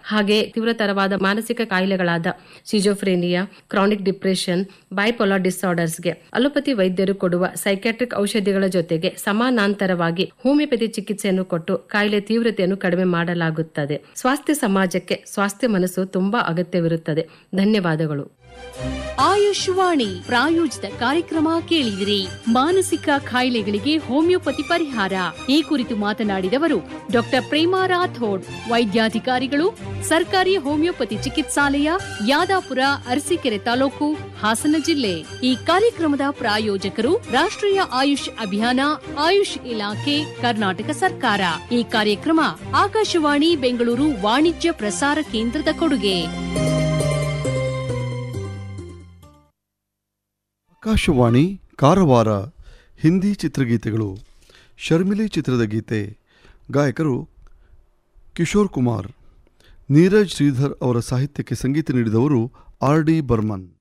ಹಾಗೆ ತೀವ್ರತರವಾದ ಮಾನಸಿಕ ಕಾಯಿಲೆಗಳಾದ ಸಿಜೋಫ್ರೇನಿಯಾ ಕ್ರಾನಿಕ್ ಡಿಪ್ರೆಷನ್ ಬೈಪೋಲಾರ್ ಡಿಸಾರ್ಡರ್ಸ್ಗೆ ಅಲೋಪತಿ ವೈದ್ಯರು ಕೊಡುವ ಸೈಕ್ಯಾಟ್ರಿಕ್ ಔಷಧಿಗಳ ಜೊತೆಗೆ ಸಮಾನಾಂತರವಾಗಿ ಹೋಮಿಯೋಪತಿ ಚಿಕಿತ್ಸೆಯನ್ನು ಕೊಟ್ಟು ಕಾಯಿಲೆ ತೀವ್ರತೆಯನ್ನು ಕಡಿಮೆ ಮಾಡಲಾಗುತ್ತದೆ ಸ್ವಾಸ್ಥ್ಯ ಸಮಾಜಕ್ಕೆ ಸ್ವಾಸ್ಥ್ಯ ಮನಸ್ಸು ತುಂಬಾ ಅಗತ್ಯವಿರುತ್ತದೆ ಧನ್ಯವಾದಗಳು ಆಯುಷ್ವಾಣಿ ಪ್ರಾಯೋಜಿತ ಕಾರ್ಯಕ್ರಮ ಕೇಳಿದಿರಿ ಮಾನಸಿಕ ಕಾಯಿಲೆಗಳಿಗೆ ಹೋಮಿಯೋಪತಿ ಪರಿಹಾರ ಈ ಕುರಿತು ಮಾತನಾಡಿದವರು ಡಾಕ್ಟರ್ ಪ್ರೇಮಾ ರಾಥೋಡ್ ವೈದ್ಯಾಧಿಕಾರಿಗಳು ಸರ್ಕಾರಿ ಹೋಮಿಯೋಪತಿ ಚಿಕಿತ್ಸಾಲಯ ಯಾದಾಪುರ ಅರಸೀಕೆರೆ ತಾಲೂಕು ಹಾಸನ ಜಿಲ್ಲೆ ಈ ಕಾರ್ಯಕ್ರಮದ ಪ್ರಾಯೋಜಕರು ರಾಷ್ಟ್ರೀಯ ಆಯುಷ್ ಅಭಿಯಾನ ಆಯುಷ್ ಇಲಾಖೆ ಕರ್ನಾಟಕ ಸರ್ಕಾರ ಈ ಕಾರ್ಯಕ್ರಮ ಆಕಾಶವಾಣಿ ಬೆಂಗಳೂರು ವಾಣಿಜ್ಯ ಪ್ರಸಾರ ಕೇಂದ್ರದ ಕೊಡುಗೆ ಆಕಾಶವಾಣಿ ಕಾರವಾರ ಹಿಂದಿ ಚಿತ್ರಗೀತೆಗಳು ಶರ್ಮಿಲಿ ಚಿತ್ರದ ಗೀತೆ ಗಾಯಕರು ಕಿಶೋರ್ ಕುಮಾರ್ ನೀರಜ್ ಶ್ರೀಧರ್ ಅವರ ಸಾಹಿತ್ಯಕ್ಕೆ ಸಂಗೀತ ನೀಡಿದವರು ಆರ್ ಡಿ ಬರ್ಮನ್